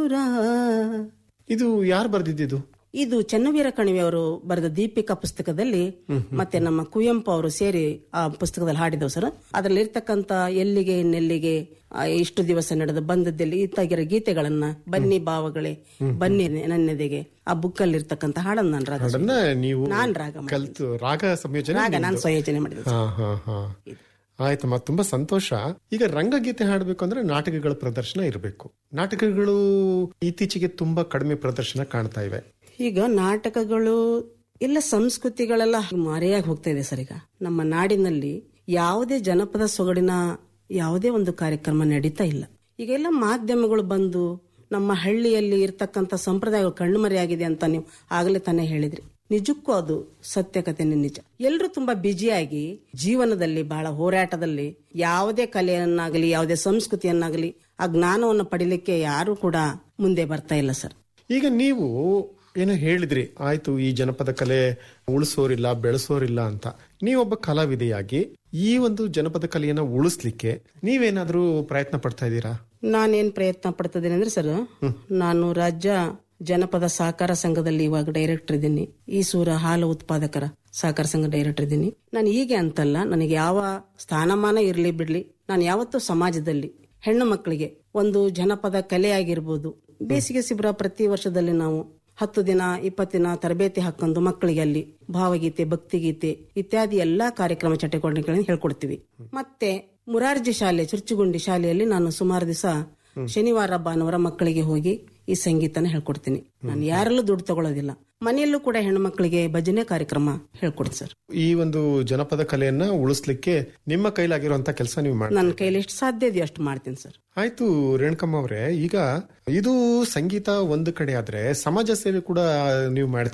ಮಧುರ ಇದು ಯಾರು ಬರ್ದಿದ್ದು ಇದು ಚನ್ನವೀರ ಕಣಿವೆ ಅವರು ಬರೆದ ದೀಪಿಕಾ ಪುಸ್ತಕದಲ್ಲಿ ಮತ್ತೆ ನಮ್ಮ ಕುವೆಂಪು ಅವರು ಸೇರಿ ಆ ಪುಸ್ತಕದಲ್ಲಿ ಹಾಡಿದವು ಸರ್ ಅದರಲ್ಲಿ ಇರ್ತಕ್ಕಂತ ಎಲ್ಲಿಗೆ ಇನ್ನೆಲ್ಲಿಗೆ ಆ, ಇಷ್ಟು ದಿವಸ ನಡೆದ ಬಂದದ್ದಲ್ಲಿ ಇತ್ತಾಗಿರೋ ಗೀತೆಗಳನ್ನ ಬನ್ನಿ ಭಾವಗಳೇ ಬನ್ನಿ ನನ್ನೆದೆಗೆ ಆ ಬುಕ್ ಅಲ್ಲಿ ಇರ್ತಕ್ಕಂತ ಹಾಡನ್ನ ನಾನು ರಾಗ ಅದನ್ನ ನೀವು ನಾನ್ ರಾಗ ಮಾಡಿದ್ದು. ಕಲ್ತು ರಾಗ ಸಂಯೋಜನೆ ರಾಗ ನಾನು ನಿಮ್ದು. ಸಂಯೋಜನೆ ಮಾಡಿದ ಹಾ ಹಾ ಹಾ ಆಯ್ತಮ್ಮ ತುಂಬಾ ಸಂತೋಷ ಈಗ ರಂಗಗೀತೆ ಹಾಡಬೇಕು ಅಂದ್ರೆ ನಾಟಕಗಳ ಪ್ರದರ್ಶನ ಇರಬೇಕು ನಾಟಕಗಳು ಇತ್ತೀಚೆಗೆ ತುಂಬಾ ಕಡಿಮೆ ಪ್ರದರ್ಶನ ಕಾಣ್ತಾ ಇವೆ ಈಗ ನಾಟಕಗಳು ಎಲ್ಲ ಸಂಸ್ಕೃತಿಗಳೆಲ್ಲ ಮರೆಯಾಗಿ ಹೋಗ್ತಾ ಇದೆ ಸರ್ ಈಗ ನಮ್ಮ ನಾಡಿನಲ್ಲಿ ಯಾವುದೇ ಜನಪದ ಸೊಗಡಿನ ಯಾವುದೇ ಒಂದು ಕಾರ್ಯಕ್ರಮ ನಡೀತಾ ಇಲ್ಲ ಈಗೆಲ್ಲ ಮಾಧ್ಯಮಗಳು ಬಂದು ನಮ್ಮ ಹಳ್ಳಿಯಲ್ಲಿ ಇರ್ತಕ್ಕಂಥ ಸಂಪ್ರದಾಯಗಳು ಕಣ್ಮರೆಯಾಗಿದೆ ಅಂತ ನೀವು ಆಗಲೇ ತಾನೇ ಹೇಳಿದ್ರಿ ನಿಜಕ್ಕೂ ಅದು ಸತ್ಯಕತೆನೇ ನಿಜ ಎಲ್ಲರೂ ತುಂಬಾ ಬ್ಯುಸಿಯಾಗಿ ಜೀವನದಲ್ಲಿ ಬಹಳ ಹೋರಾಟದಲ್ಲಿ ಯಾವುದೇ ಕಲೆಯನ್ನಾಗಲಿ ಯಾವುದೇ ಸಂಸ್ಕೃತಿಯನ್ನಾಗಲಿ ಆ ಜ್ಞಾನವನ್ನು ಪಡಿಲಿಕ್ಕೆ ಯಾರು ಕೂಡ ಮುಂದೆ ಬರ್ತಾ ಇಲ್ಲ ಸರ್ ಈಗ ನೀವು ಏನೋ ಹೇಳಿದ್ರಿ ಆಯ್ತು ಈ ಜನಪದ ಕಲೆ ಉಳಿಸೋರಿಲ್ಲ ಬೆಳೆಸೋರಿಲ್ಲ ಅಂತ ನೀವೊಬ್ಬ ಕಲಾವಿದೆಯಾಗಿ ಈ ಒಂದು ಜನಪದ ಕಲೆಯನ್ನ ಉಳಿಸ್ಲಿಕ್ಕೆ ನೀವೇನಾದ್ರೂ ಪ್ರಯತ್ನ ಪಡ್ತಾ ಇದ್ದೀರಾ ನಾನೇನ್ ಪ್ರಯತ್ನ ಪಡ್ತಿದ್ದೀನಿ ಅಂದ್ರೆ ಸರ್ ನಾನು ರಾಜ್ಯ ಜನಪದ ಸಹಕಾರ ಸಂಘದಲ್ಲಿ ಇವಾಗ ಡೈರೆಕ್ಟರ್ ಇದ್ದೀನಿ ಈಸೂರ ಹಾಲು ಉತ್ಪಾದಕರ ಸಹಕಾರ ಸಂಘ ಡೈರೆಕ್ಟರ್ ಇದ್ದೀನಿ ನಾನು ಹೀಗೆ ಅಂತಲ್ಲ ನನಗೆ ಯಾವ ಸ್ಥಾನಮಾನ ಇರಲಿ ಬಿಡ್ಲಿ ನಾನು ಯಾವತ್ತೂ ಸಮಾಜದಲ್ಲಿ ಹೆಣ್ಣು ಮಕ್ಕಳಿಗೆ ಒಂದು ಜನಪದ ಕಲೆ ಆಗಿರ್ಬೋದು ಬೇಸಿಗೆ ಶಿಬಿರ ಪ್ರತಿ ವರ್ಷದಲ್ಲಿ ನಾವು ಹತ್ತು ದಿನ ಇಪ್ಪತ್ತು ದಿನ ತರಬೇತಿ ಹಾಕೊಂಡು ಮಕ್ಕಳಿಗೆ ಅಲ್ಲಿ ಭಾವಗೀತೆ ಭಕ್ತಿಗೀತೆ ಇತ್ಯಾದಿ ಎಲ್ಲಾ ಕಾರ್ಯಕ್ರಮ ಚಟುವಟಿಕೆಗಳನ್ನು ಹೇಳ್ಕೊಡ್ತೀವಿ ಮತ್ತೆ ಮುರಾರ್ಜಿ ಶಾಲೆ ಚುರ್ಚುಗುಂಡಿ ಶಾಲೆಯಲ್ಲಿ ನಾನು ಸುಮಾರು ದಿವಸ ಶನಿವಾರ ಭಾನುವಾರ ಮಕ್ಕಳಿಗೆ ಹೋಗಿ ಈ ಸಂಗೀತನ ಹೇಳ್ಕೊಡ್ತೀನಿ ನಾನು ಯಾರಲ್ಲೂ ದುಡ್ಡು ತಗೊಳ್ಳೋದಿಲ್ಲ ಮನೆಯಲ್ಲೂ ಕೂಡ ಹೆಣ್ಣು ಮಕ್ಕಳಿಗೆ ಭಜನೆ ಕಾರ್ಯಕ್ರಮ ಹೇಳ್ಕೊಡ್ತೀನಿ ಸರ್ ಈ ಒಂದು ಜನಪದ ಕಲೆಯನ್ನ ಉಳಿಸ್ಲಿಕ್ಕೆ ನಿಮ್ಮ ಕೈಲಾಗಿರುವಂತ ಕೆಲಸ ನೀವು ಮಾಡಿ ನನ್ನ ಕೈಲಿ ಎಷ್ಟು ಸಾಧ್ಯ ಇದೆಯೋ ಅಷ್ಟು ಮಾಡ್ತೀನಿ ಸರ್ ಆಯ್ತು ರೇಣುಕಮ್ಮ ಅವರೇ ಈಗ ಇದು ಸಂಗೀತ ಒಂದು ಕಡೆ ಆದ್ರೆ ಸಮಾಜ ಸೇವೆ ಕೂಡ ನೀವು ಮಾಡ್ತೀರಿ